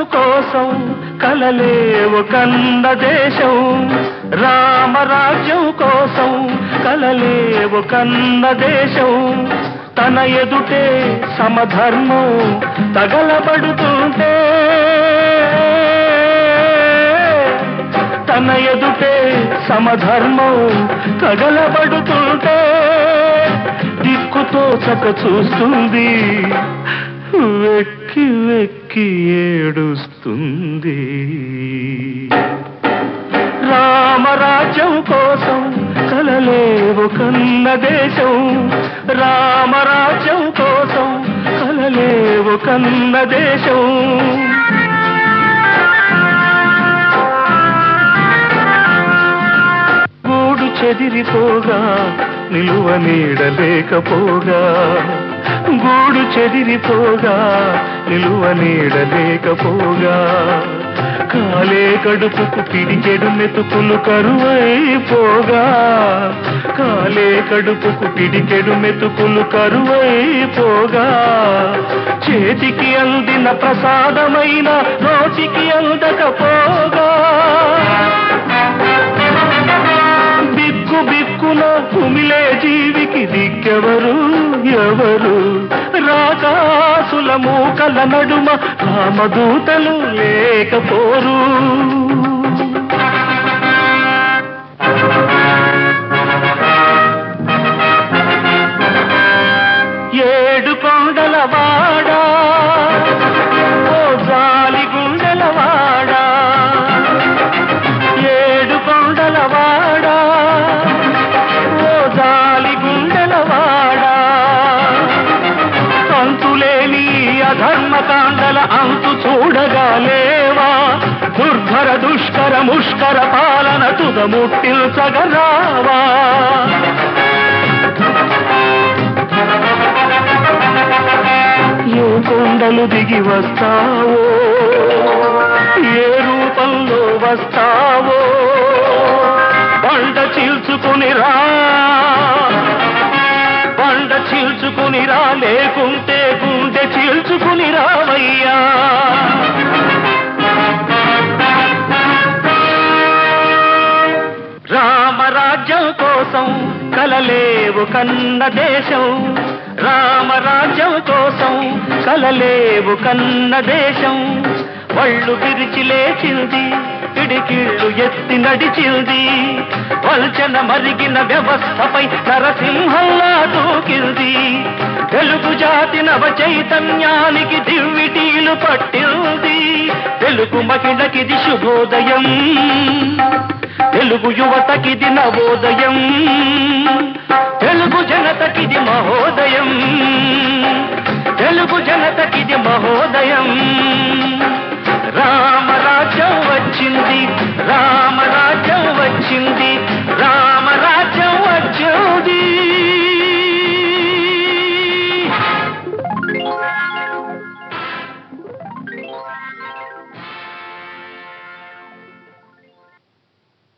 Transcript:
కోసం కలలేవు కన్న దేశం రామరాజ్యం కోసం కలలేవు కన్న దేశం తన ఎదుటే సమధర్మం తగలబడుతుంటే తన ఎదుటే సమధర్మం తగలబడుతుంటే దిక్కుతో చక చూస్తుంది వెక్కి వెక్కి ఏడుస్తుంది రామరాజ్యం కోసం కలలేవు కన్న దేశం రామరాజ్యం కోసం కలలేవు కన్న దేశం గూడు చెదిరిపోగా నిలువ నీడలేకపోగా గూడు చెదిరిపోగా నిలువ నీడలేకపోగా కాలే కడుపుకు పిడికెడు మెతుకులు కరువైపోగా కాలే కడుపుకు పిడికెడు మెతుకులు కరువైపోగా చేతికి అందిన ప్రసాదమైన నోటికి అందకపోగా బిక్కు బిక్కున కుమిలే జీవికి దిక్కెవరు ఎవరు రాకాసుల మూకల నడుమ రామదూతలు లేకపోరు ఏడు కొండల వాడా ఓ జాలి గుండెల వాడా ఏడు కొండల వాడా ఓ జాలి గుండెల వాడా అంతులేని అధర్మకాండల అంతు చూడగా లేవా దుర్ధర దుష్కర ముష్కర పాలన తుదముట్టిల్చగరావా ఏ కొండలు దిగి వస్తావో ఏ రూపంలో వస్తావో బండ చీల్చుకుని రా బండ చీల్చుకుని రా లేకుంటే గుండె చీల్చుకుని రావయ్యా రామరాజ్యం కోసం కలలేవు కన్న దేశం రామరాజ్యం కోసం కలలేవు కన్న దేశం వళ్ళు విరిచి లేచింది పిడికిళ్ళు ఎత్తి నడిచింది వల్చన మరిగిన వ్యవస్థపై నరసింహంలా దూకింది తెలుగు జాతి నవ చైతన్యానికి దివ్విటీలు పట్టింది తెలుగు మహిళకిది శుభోదయం తెలుగు యువతకిది నవోదయం తెలుగు జనతకిది మహోదయం తెలుగు జన